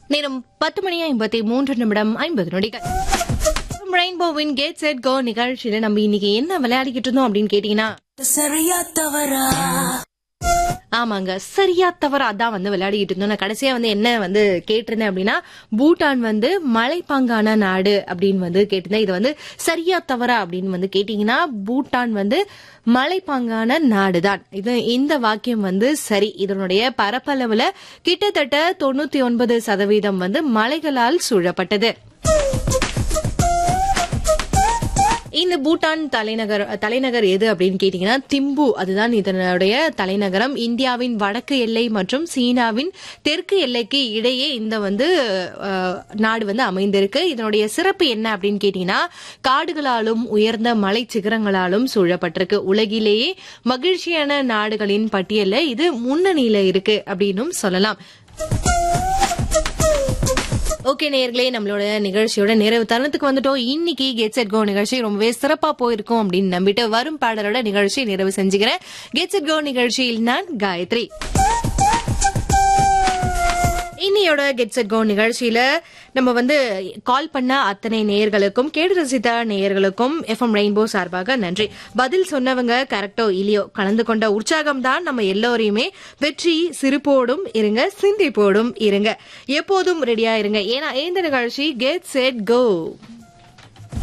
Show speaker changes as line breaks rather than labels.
நேரம் பத்து மணி ஐம்பத்தி மூன்று நிமிடம் ஐம்பது நொடிகள் ரெயின்போவின் கேட் செட் கோ நிகழ்ச்சியில நம்ம இன்னைக்கு என்ன விளையாடிக்கிட்டு இருந்தோம் அப்படின்னு கேட்டீங்கன்னா
சரியா தவறா
ஆமாங்க சரியா தவறா அதான் வந்து விளையாடிக்கிட்டு இருந்தோம் நான் கடைசியா வந்து என்ன வந்து கேட்டிருந்தேன் அப்படின்னா பூட்டான் வந்து மலைப்பாங்கான நாடு அப்படின்னு வந்து கேட்டிருந்தேன் இது வந்து சரியா தவறா அப்படின்னு வந்து கேட்டீங்கன்னா பூட்டான் வந்து மலைப்பாங்கான நாடுதான் இது இந்த வாக்கியம் வந்து சரி இதனுடைய பரப்பளவுல கிட்டத்தட்ட தொண்ணூத்தி ஒன்பது சதவீதம் வந்து மலைகளால் சூழப்பட்டது இந்த பூட்டான் தலைநகர் தலைநகர் எது அப்படின்னு கேட்டீங்கன்னா திம்பு அதுதான் இதனுடைய தலைநகரம் இந்தியாவின் வடக்கு எல்லை மற்றும் சீனாவின் தெற்கு எல்லைக்கு இடையே இந்த வந்து அஹ், நாடு வந்து அமைந்திருக்கு இதனுடைய சிறப்பு என்ன அப்படின்னு கேட்டீங்கன்னா காடுகளாலும் உயர்ந்த மலை சிகரங்களாலும் சூழப்பட்டிருக்கு உலகிலேயே மகிழ்ச்சியான நாடுகளின் பட்டியல்ல இது முன்னணியில இருக்கு அப்படின்னும் சொல்லலாம் ஓகே நேர்களே நம்மளோட நிகழ்ச்சியோட நிறைவு தருணத்துக்கு வந்துட்டோம் இன்னைக்கு கெட் செட் கோ நிகழ்ச்சி ரொம்பவே சிறப்பா போயிருக்கும் அப்படின்னு நம்பிட்டு வரும் பாடலோட நிகழ்ச்சி நிறைவு செஞ்சுக்கிறேன் கெட் செட் கோ நிகழ்ச்சியில் நான் காயத்ரி இன்னையோட கெட் செட் கோ நிகழ்ச்சியில நம்ம வந்து கால் பண்ண அத்தனை நேயர்களுக்கும் கேடு ரசித்த நேயர்களுக்கும் எஃப்எம் ரெயின்போ சார்பாக நன்றி பதில் சொன்னவங்க கரெக்டோ இல்லையோ கலந்து கொண்ட உற்சாகம் தான் நம்ம எல்லோரையுமே வெற்றி சிரிப்போடும் இருங்க சிந்திப்போடும் இருங்க எப்போதும் ரெடியா இருங்க ஏன்னா இந்த நிகழ்ச்சி கெட் செட் கோ